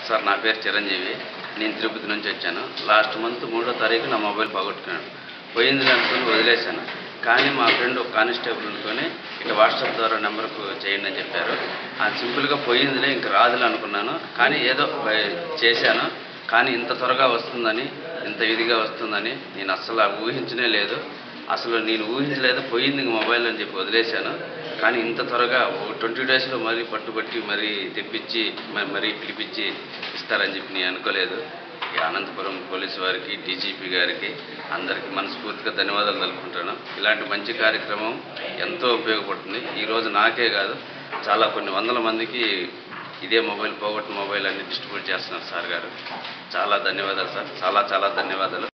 sir నా పేరు చిరంజీవి నేను తిరుపతి నుంచి వచ్చాను లాస్ట్ మంత్ మూడో తారీఖు నా మొబైల్ పోగొట్టుకున్నాను పోయింది అనుకుని వదిలేశాను కానీ మా ఫ్రెండ్ ఒక కానిస్టేబుల్ అనుకొని ఇట్లా వాట్సాప్ ద్వారా నెంబర్కు చేయండి అని చెప్పారు అది సింపుల్గా పోయిందిలే ఇంక రాదులే అనుకున్నాను కానీ ఏదో బై- చేశాను కానీ ఇంత త్వరగా వస్తుందని ఇంత ఇదిగా వస్తుందని నేను అస్సలు ఊహించనే లేదు అసలు నేను ఊహించలేదు పోయింది ఇంక మొబైల్ అని చెప్పి వదిలేశాను కానీ ఇంత త్వరగా ట్వంటీ డేస్లో మరీ పట్టుబట్టి మరీ తెప్పించి మ- మరీ పిలిపించి ఇస్తారని చెప్పి నేను అనుకోలేదు ఈ అనంతపురం పోలీసు వారికి డీజీపీ గారికి అందరికీ మనస్ఫూర్తిగా ధన్యవాదాలు తెలుపుకుంటాను ఇలాంటి మంచి కార్యక్రమం ఎంతో ఉపయోగపడుతుంది ఈరోజు నాకే కాదు చాలా కొన్ని వందల మందికి ఇదే మొబైల్ పోగొట్టిన మొబైల్ అన్ని డిస్ట్రిబ్యూట్ చేస్తున్నారు సార్ గారు చాలా ధన్యవాదాలు సార్ చాలా చాలా ధన్యవాదాలు